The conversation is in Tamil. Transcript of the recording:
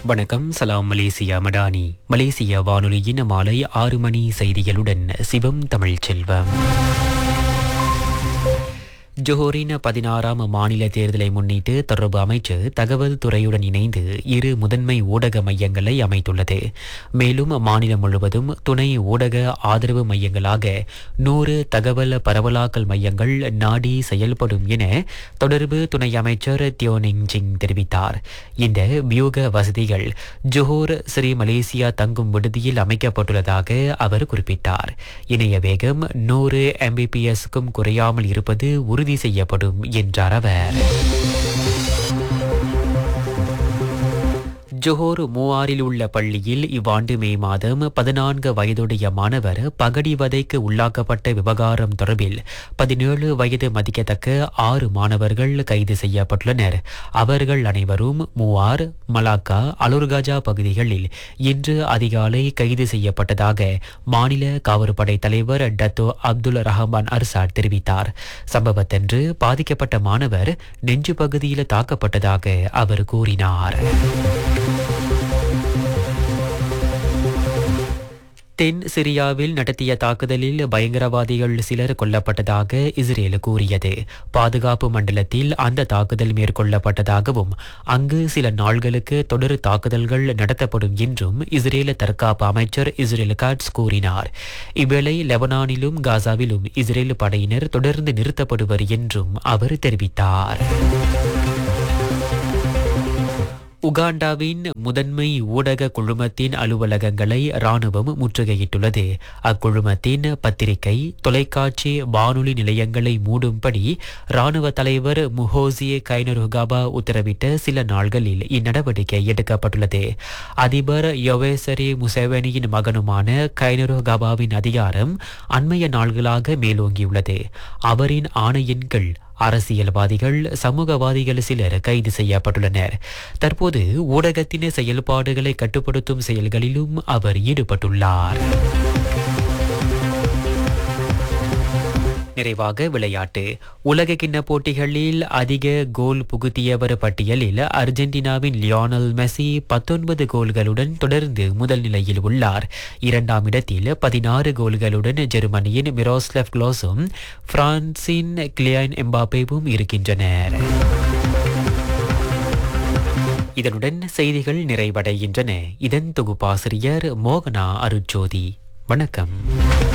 வணக்கம் சலாம் மலேசியா மடானி மலேசிய வானொலியின் மாலை ஆறு மணி செய்திகளுடன் சிவம் தமிழ் செல்வம் ஜோஹரின் பதினாறாம் மாநில தேர்தலை முன்னிட்டு தொடர்பு அமைச்சு தகவல் துறையுடன் இணைந்து இரு முதன்மை ஊடக மையங்களை அமைத்துள்ளது மேலும் மாநிலம் முழுவதும் துணை ஊடக ஆதரவு மையங்களாக நூறு தகவல் பரவலாக்கல் மையங்கள் நாடி செயல்படும் என தொடர்பு துணை அமைச்சர் தியோனிங் சிங் தெரிவித்தார் இந்த வியூக வசதிகள் ஜோஹர் ஸ்ரீ மலேசியா தங்கும் விடுதியில் அமைக்கப்பட்டுள்ளதாக அவர் குறிப்பிட்டார் இணைய வேகம் நூறு எம்பிபிஎஸ்க்கும் குறையாமல் இருப்பது உறுதி செய்யப்படும் என்றார் அவர் ஜோஹர் மூவாரில் உள்ள பள்ளியில் இவ்வாண்டு மே மாதம் பதினான்கு வயதுடைய மாணவர் பகடிவதைக்கு உள்ளாக்கப்பட்ட விவகாரம் தொடர்பில் பதினேழு வயது மதிக்கத்தக்க ஆறு மாணவர்கள் கைது செய்யப்பட்டுள்ளனர் அவர்கள் அனைவரும் மூவார் மலாக்கா அலுர்காஜா பகுதிகளில் இன்று அதிகாலை கைது செய்யப்பட்டதாக மாநில காவற்படை தலைவர் டத்தோ அப்துல் ரஹமான் அர்சாட் தெரிவித்தார் சம்பவத்தன்று பாதிக்கப்பட்ட மாணவர் நெஞ்சு பகுதியில் தாக்கப்பட்டதாக அவர் கூறினார் தென் சிரியாவில் நடத்திய தாக்குதலில் பயங்கரவாதிகள் சிலர் கொல்லப்பட்டதாக இஸ்ரேல் கூறியது பாதுகாப்பு மண்டலத்தில் அந்த தாக்குதல் மேற்கொள்ளப்பட்டதாகவும் அங்கு சில நாள்களுக்கு தொடர் தாக்குதல்கள் நடத்தப்படும் என்றும் இஸ்ரேல் தற்காப்பு அமைச்சர் இஸ்ரேல் காட்ஸ் கூறினார் இவ்வேளை லெபனானிலும் காசாவிலும் இஸ்ரேல் படையினர் தொடர்ந்து நிறுத்தப்படுவர் என்றும் அவர் தெரிவித்தார் உகாண்டாவின் முதன்மை ஊடக குழுமத்தின் அலுவலகங்களை ராணுவம் முற்றுகையிட்டுள்ளது அக்குழுமத்தின் பத்திரிகை தொலைக்காட்சி வானொலி நிலையங்களை மூடும்படி ராணுவ தலைவர் முஹோசியே கைனருகாபா உத்தரவிட்ட சில நாள்களில் இந்நடவடிக்கை எடுக்கப்பட்டுள்ளது அதிபர் யொவேசரி முசேவனியின் மகனுமான கைனருகாபாவின் அதிகாரம் அண்மைய நாள்களாக மேலோங்கியுள்ளது அவரின் ஆணையின் கீழ் அரசியல்வாதிகள் சமூகவாதிகள் சிலர் கைது செய்யப்பட்டுள்ளனர் தற்போது ஊடகத்தின் செயல்பாடுகளை கட்டுப்படுத்தும் செயல்களிலும் அவர் ஈடுபட்டுள்ளார் நிறைவாக விளையாட்டு உலக கிண்ண போட்டிகளில் அதிக கோல் புகுத்தியவர் பட்டியலில் அர்ஜென்டினாவின் லியோனல் மெஸ்ஸி பத்தொன்பது கோல்களுடன் தொடர்ந்து முதல் நிலையில் உள்ளார் இரண்டாம் இடத்தில் பதினாறு கோல்களுடன் ஜெர்மனியின் மிரோஸ்லெவ் க்ளோஸும் பிரான்சின் கிளியன் எம்பாப்பேவும் இருக்கின்றனர் இதனுடன் செய்திகள் நிறைவடைகின்றன இதன் தொகுப்பாசிரியர் மோகனா அருட்ஜோதி வணக்கம்